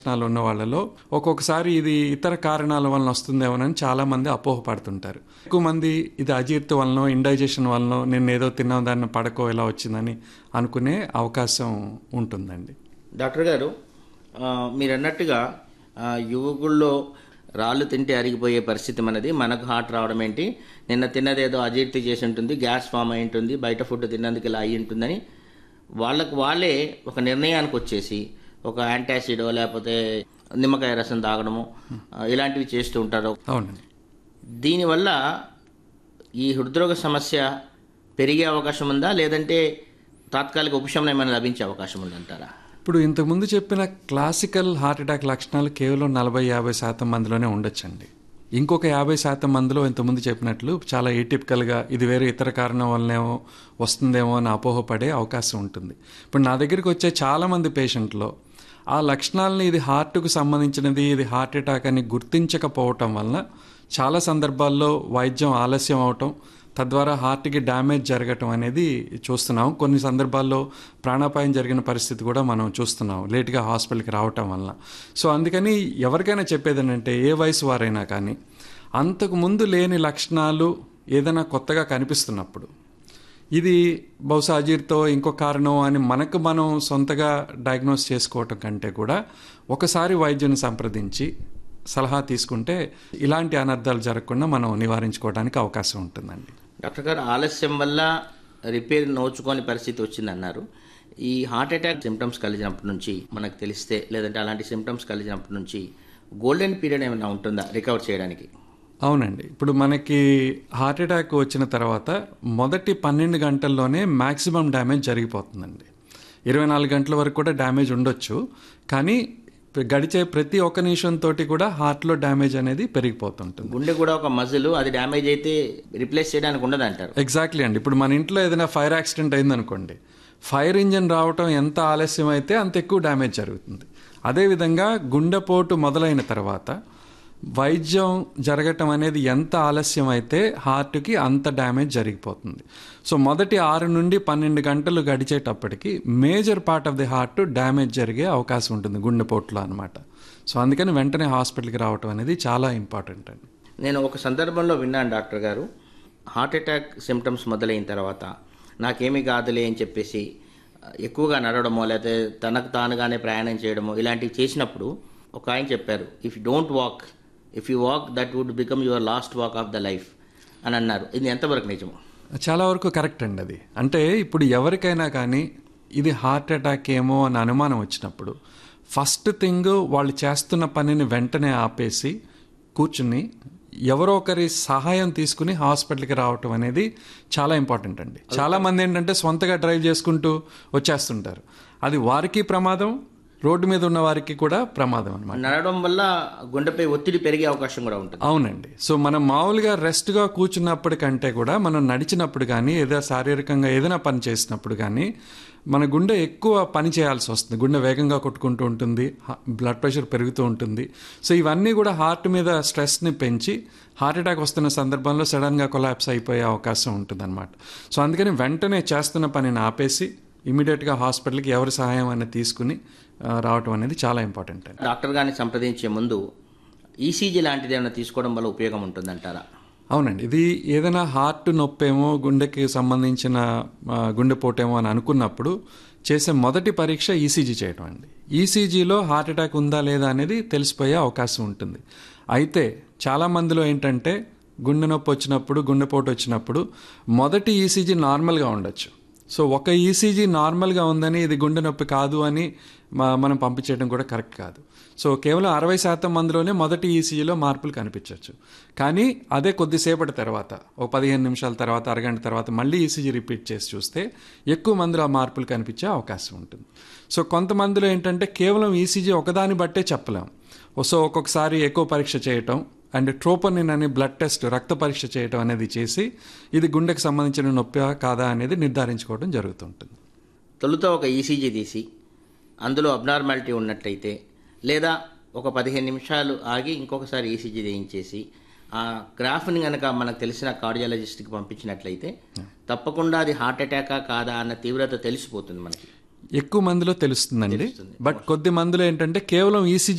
లక్షణాలు ఉన్న వాళ్ళలో ఒక్కొక్కసారి ఇది ఇతర కారణాల వలన వస్తుందేమోనని చాలా మంది అపోహపడుతుంటారు ఎక్కువ మంది ఇది అజీర్తి వలన ఇండైజెషన్ వలన నేను ఏదో తిన్నాం దాన్ని పడకో ఇలా వచ్చిందని అనుకునే అవకాశం ఉంటుందండి డాక్టర్ గారు ఆ, మీరు అన్నట్టుగా ఆ, యువకుల్లో రాళ్ళు తింటే అరిగిపోయే పరిస్థితి మనది మనకు హార్ట్ రావడం ఏంటి నిన్న తిన్నదేదో అజీర్తి చేసి ఉంటుంది గ్యాస్ ఫామ్ అయి ఉంటుంది బయట ఫుడ్ తిన్నందుకు ఇలా అయి ఉంటుందని వాళ్ళకు వాళ్ళే ఒక నిర్ణయానికి వచ్చేసి ఒక యాంటాసిడో లేకపోతే నిమ్మకాయ రసం తాగడము ఆ, ఇలాంటివి చేస్తూ ఉంటారు అవునండి దీనివల్ల ఈ హృద్రోగ సమస్య పెరిగే అవకాశం ఉందా లేదంటే తాత్కాలిక ఉపశమనం ఏమైనా లభించే అవకాశం ఉందంటారా ఇప్పుడు ఇంతకుముందు చెప్పిన క్లాసికల్ హార్ట్ అటాక్ లక్షణాలు కేవలం నలభై యాభై శాతం మందిలోనే ఉండొచ్చండి ఇంకొక యాభై శాతం మందిలో ఇంతకుముందు చెప్పినట్లు చాలా ఏటిపికల్గా ఇది వేరే ఇతర కారణం వల్లనేమో వస్తుందేమో అని అపోహపడే అవకాశం ఉంటుంది ఇప్పుడు నా దగ్గరికి వచ్చే చాలామంది పేషెంట్లో ఆ లక్షణాలని ఇది హార్ట్కు సంబంధించినది ఇది హార్ట్ అటాక్ అని గుర్తించకపోవటం వలన చాలా సందర్భాల్లో వైద్యం ఆలస్యం అవటం తద్వారా హార్ట్కి డ్యామేజ్ జరగటం అనేది చూస్తున్నాం కొన్ని సందర్భాల్లో ప్రాణాపాయం జరిగిన పరిస్థితి కూడా మనం చూస్తున్నాం లేట్గా హాస్పిటల్కి రావటం వల్ల సో అందుకని ఎవరికైనా చెప్పేది ఏంటంటే ఏ వయసు వారైనా కానీ అంతకు ముందు లేని లక్షణాలు ఏదైనా కొత్తగా కనిపిస్తున్నప్పుడు ఇది బహుశా అజీర్తో ఇంకో కారణం అని మనకు మనం సొంతగా డయాగ్నోస్ చేసుకోవటం కంటే కూడా ఒకసారి వైద్యుని సంప్రదించి సలహా తీసుకుంటే ఇలాంటి అనర్థాలు జరగకుండా మనం నివారించుకోవడానికి అవకాశం ఉంటుందండి డాక్టర్ గారు ఆలస్యం వల్ల రిపేర్ నోచుకోని పరిస్థితి వచ్చిందన్నారు ఈ హార్ట్ అటాక్ సిమ్టమ్స్ కలిగినప్పటి నుంచి మనకు తెలిస్తే లేదంటే అలాంటి సిమ్టమ్స్ కలిగినప్పటి నుంచి గోల్డెన్ పీరియడ్ ఏమైనా ఉంటుందా రికవర్ చేయడానికి అవునండి ఇప్పుడు మనకి హార్ట్ అటాక్ వచ్చిన తర్వాత మొదటి పన్నెండు గంటల్లోనే మ్యాక్సిమం డ్యామేజ్ జరిగిపోతుందండి ఇరవై నాలుగు గంటల వరకు కూడా డ్యామేజ్ ఉండొచ్చు కానీ గడిచే ప్రతి ఒక్క నిమిషంతో కూడా హార్ట్లో డ్యామేజ్ అనేది పెరిగిపోతుంటుంది గుండె కూడా ఒక మజిల్ అది డ్యామేజ్ అయితే రిప్లేస్ చేయడానికి ఉండదు అంటారు ఎగ్జాక్ట్లీ అండి ఇప్పుడు మన ఇంట్లో ఏదైనా ఫైర్ యాక్సిడెంట్ అయిందనుకోండి ఫైర్ ఇంజిన్ రావటం ఎంత ఆలస్యం అయితే అంత ఎక్కువ డ్యామేజ్ జరుగుతుంది అదేవిధంగా గుండెపోటు మొదలైన తర్వాత వైద్యం జరగటం అనేది ఎంత ఆలస్యం అయితే హార్ట్కి అంత డ్యామేజ్ జరిగిపోతుంది సో మొదటి ఆరు నుండి పన్నెండు గంటలు గడిచేటప్పటికి major part of the heart damage జరిగే అవకాశం ఉంటుంది గుండెపోటులో అనమాట సో అందుకని వెంటనే హాస్పిటల్కి రావటం అనేది చాలా ఇంపార్టెంట్ అండి నేను ఒక సందర్భంలో విన్నాను డాక్టర్ గారు హార్ట్ అటాక్ సిమ్టమ్స్ మొదలైన తర్వాత నాకేమీ కాదులే అని చెప్పేసి ఎక్కువగా నడవడమో లేకపోతే తనకు తానుగానే ప్రయాణం చేయడమో ఇలాంటివి చేసినప్పుడు ఒక ఆయన చెప్పారు if you don't walk if you walk that would become your last walk of the life అని అన్నారు ఇది ఎంతవరకు నిజము చాలా వరకు కరెక్ట్ అండి అది అంటే ఇప్పుడు ఎవరికైనా కానీ ఇది హార్ట్ అటాక్ ఏమో అని అనుమానం వచ్చినప్పుడు ఫస్ట్ థింగ్ వాళ్ళు చేస్తున్న పనిని వెంటనే ఆపేసి కూర్చుని ఎవరో ఒకరి సహాయం తీసుకుని హాస్పిటల్కి రావటం అనేది చాలా ఇంపార్టెంట్ అండి చాలా మంది ఏంటంటే సొంతగా డ్రైవ్ చేసుకుంటూ వచ్చేస్తుంటారు అది వారికి ప్రమాదం రోడ్డు మీద ఉన్న వారికి కూడా ప్రమాదం అనమాట నడవడం వల్ల గుండెపై ఒత్తిడి పెరిగే అవకాశం కూడా ఉంటుంది అవునండి సో మనం మామూలుగా రెస్ట్గా కూర్చున్నప్పటికంటే కూడా మనం నడిచినప్పుడు కానీ ఏదో శారీరకంగా ఏదైనా పని చేసినప్పుడు కానీ మన గుండె ఎక్కువ పని చేయాల్సి వస్తుంది గుండె వేగంగా కొట్టుకుంటూ ఉంటుంది హ- బ్లడ్ ప్రెషర్ పెరుగుతూ ఉంటుంది సో ఇవన్నీ కూడా హార్ట్ మీద స్ట్రెస్ని పెంచి హార్ట్ అటాక్ వస్తున్న సందర్భంలో సడన్గా కొలాప్స్ అయిపోయే అవకాశం ఉంటుంది అనమాట సో అందుకని వెంటనే చేస్తున్న పనిని ఆపేసి ఇమీడియట్గా హాస్పిటల్కి ఎవరి సహాయం అనేది తీసుకుని ఆ, రావటం అనేది చాలా ఇంపార్టెంట్ అండి డాక్టర్ గారిని సంప్రదించే ముందు ఈసీజీ లాంటిది ఏమైనా తీసుకోవడం వల్ల ఉపయోగం ఉంటుందంటారా అవునండి ఇది ఏదైనా హార్ట్ నొప్పేమో గుండెకి సంబంధించిన ఆ, గుండెపోటేమో అని అనుకున్నప్పుడు చేసే మొదటి పరీక్ష ఈసీజీ చేయడం అండి ఈసీజీలో హార్ట్ అటాక్ ఉందా లేదా అనేది తెలిసిపోయే అవకాశం ఉంటుంది అయితే చాలా మందిలో ఏంటంటే గుండె నొప్పి వచ్చినప్పుడు గుండెపోటు వచ్చినప్పుడు మొదటి ఈసీజీ నార్మల్గా ఉండొచ్చు సో ఒక ఈసీజీ నార్మల్గా ఉందని ఇది గుండె నొప్పి కాదు అని మా- మనం పంపించేయడం కూడా కరెక్ట్ కాదు సో కేవలం అరవై శాతం మందిలోనే మొదటి ఈసీజీలో మార్పులు కనిపించవచ్చు కానీ అదే కొద్దిసేపటి తర్వాత ఒక పదిహేను నిమిషాల తర్వాత అరగంట తర్వాత మళ్ళీ ఈసీజీ రిపీట్ చేసి చూస్తే ఎక్కువ మందిలో ఆ మార్పులు కనిపించే అవకాశం ఉంటుంది సో కొంతమందిలో ఏంటంటే కేవలం ఈసీజీ ఒకదాన్ని బట్టే చెప్పలేం సో ఒక్కొక్కసారి ఎక్కువ పరీక్ష చేయటం అండ్ ట్రోపనిన్ అనే బ్లడ్ టెస్ట్ రక్త పరీక్ష చేయటం అనేది చేసి ఇది గుండెకు సంబంధించిన నొప్పి కాదా అనేది నిర్ధారించుకోవడం జరుగుతుంటుంది తొలుత ఒక ఈసీజీ తీసి అందులో అబ్నార్మాలిటీ ఉన్నట్లయితే లేదా ఒక పదిహేను నిమిషాలు ఆగి ఇంకొకసారి ఈసీజీ చేయించేసి ఆ గ్రాఫ్ని కనుక మనకు తెలిసిన కార్డియాలజిస్ట్కి పంపించినట్లయితే తప్పకుండా అది హార్ట్ అటాకా కాదా అన్న తీవ్రత తెలిసిపోతుంది మనకి ఎక్కువ మందిలో తెలుస్తుందండి బట్ కొద్ది మందిలో ఏంటంటే కేవలం ఈసీజీ